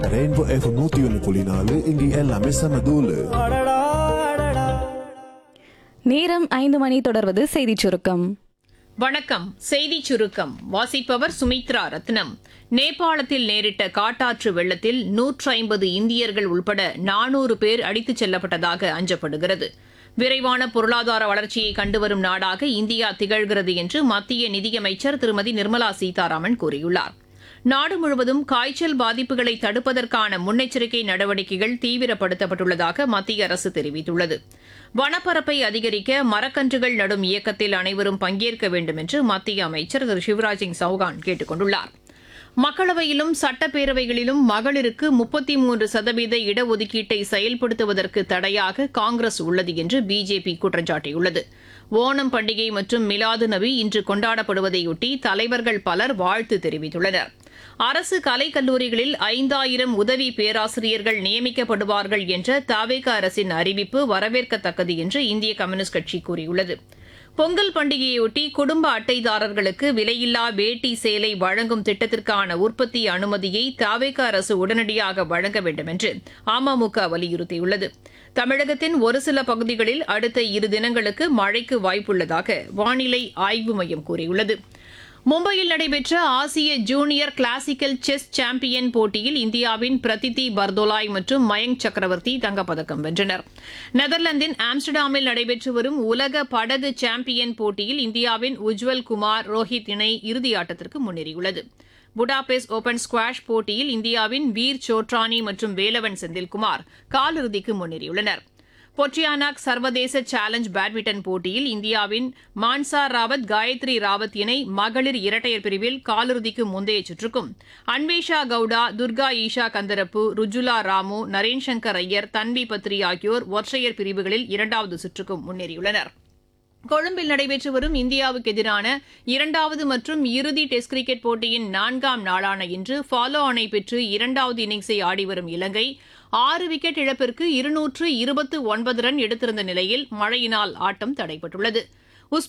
rainbow F நூத்தி ஒன்னு புள்ளி நாலு இங்க எல்லாமே செம தூளு நேரம் ஐந்து மணி தொடர்வது செய்திச் சுருக்கம் வணக்கம் செய்தி சுருக்கம் வாசிப்பவர் சுமித்ரா ரத்னம் நேபாளத்தில் நேரிட்ட காட்டாற்று வெள்ளத்தில் நூற்று ஐம்பது இந்தியர்கள் உள்பட நானூறு பேர் அடித்துச் செல்லப்பட்டதாக அஞ்சப்படுகிறது விரைவான பொருளாதார வளர்ச்சியை கண்டுவரும் நாடாக இந்தியா திகழ்கிறது என்று மத்திய நிதியமைச்சர் திருமதி நிர்மலா சீதாராமன் கூறியுள்ளார் நாடு முழுவதும் காய்ச்சல் பாதிப்புகளை தடுப்பதற்கான முன்னெச்சரிக்கை நடவடிக்கைகள் தீவிரப்படுத்தப்பட்டுள்ளதாக மத்திய அரசு தெரிவித்துள்ளது வனப்பரப்பை அதிகரிக்க மரக்கன்றுகள் நடும் இயக்கத்தில் அனைவரும் பங்கேற்க வேண்டும் என்று மத்திய அமைச்சர் திரு சிவராஜ் சிங் சௌகான் கேட்டுக் கொண்டுள்ளார் மக்களவையிலும் சட்டப்பேரவைகளிலும் மகளிருக்கு முப்பத்தி மூன்று சதவீத இடஒதுக்கீட்டை செயல்படுத்துவதற்கு தடையாக காங்கிரஸ் உள்ளது என்று பிஜேபி குற்றம் சாட்டியுள்ளது ஓணம் பண்டிகை மற்றும் மிலாது நபி இன்று கொண்டாடப்படுவதையொட்டி தலைவர்கள் பலர் வாழ்த்து தெரிவித்துள்ளனர் அரசு கலைக்கல்லூரிகளில் ஐந்தாயிரம் உதவி பேராசிரியர்கள் நியமிக்கப்படுவார்கள் என்ற தாவேக அரசின் அறிவிப்பு வரவேற்கத்தக்கது என்று இந்திய கம்யூனிஸ்ட் கட்சி கூறியுள்ளது பொங்கல் பண்டிகையொட்டி குடும்ப அட்டைதாரர்களுக்கு விலையில்லா வேட்டி சேலை வழங்கும் திட்டத்திற்கான உற்பத்தி அனுமதியை தாவேக அரசு உடனடியாக வழங்க வேண்டும் என்று அமமுக வலியுறுத்தியுள்ளது தமிழகத்தின் ஒரு சில பகுதிகளில் அடுத்த இரு தினங்களுக்கு மழைக்கு வாய்ப்புள்ளதாக வானிலை ஆய்வு மையம் கூறியுள்ளது மும்பையில் நடைபெற்ற ஆசிய ஜூனியர் கிளாசிக்கல் செஸ் சாம்பியன் போட்டியில் இந்தியாவின் பிரதிதி பர்தோலாய் மற்றும் மயங்க் சக்கரவர்த்தி தங்கப்பதக்கம் வென்றனர் நெதர்லாந்தின் ஆம்ஸ்டர்டாமில் நடைபெற்று வரும் உலக படகு சாம்பியன் போட்டியில் இந்தியாவின் உஜ்வல் குமார் ரோஹித் இணை இறுதியாட்டத்திற்கு முன்னேறியுள்ளது புடாபெஸ்ட் ஓபன் ஸ்குவாஷ் போட்டியில் இந்தியாவின் வீர் சோட்ரானி மற்றும் வேலவன் செந்தில்குமார் காலிறுதிக்கு முன்னேறியுள்ளனர் பொட்ரியானாக் சர்வதேச சேலஞ்ச் பேட்மிண்டன் போட்டியில் இந்தியாவின் மான்சா ராவத் காயத்ரி ராவத் இணை மகளிர் இரட்டையர் பிரிவில் காலிறுதிக்கு முந்தைய சுற்றுக்கும் அன்வேஷா கவுடா துர்கா ஈஷா கந்தரப்பு ருஜுலா ராமு நரேன் சங்கர் ஐயர் தன்வி பத்ரி ஆகியோர் ஒற்றையர் பிரிவுகளில் இரண்டாவது சுற்றுக்கும் முன்னேறியுள்ளனர் கொழும்பில் நடைபெற்று வரும் இந்தியாவுக்கு எதிரான இரண்டாவது மற்றும் இறுதி டெஸ்ட் கிரிக்கெட் போட்டியின் நான்காம் நாளான இன்று ஃபாலோ ஆணை பெற்று இரண்டாவது இன்னிங்ஸை ஆடிவரும் இலங்கை ஆறு விக்கெட் இழப்பிற்கு இருநூற்று இருபத்து ஒன்பது ரன் எடுத்திருந்த நிலையில் மழையினால் ஆட்டம் தடைபட்டுள்ளது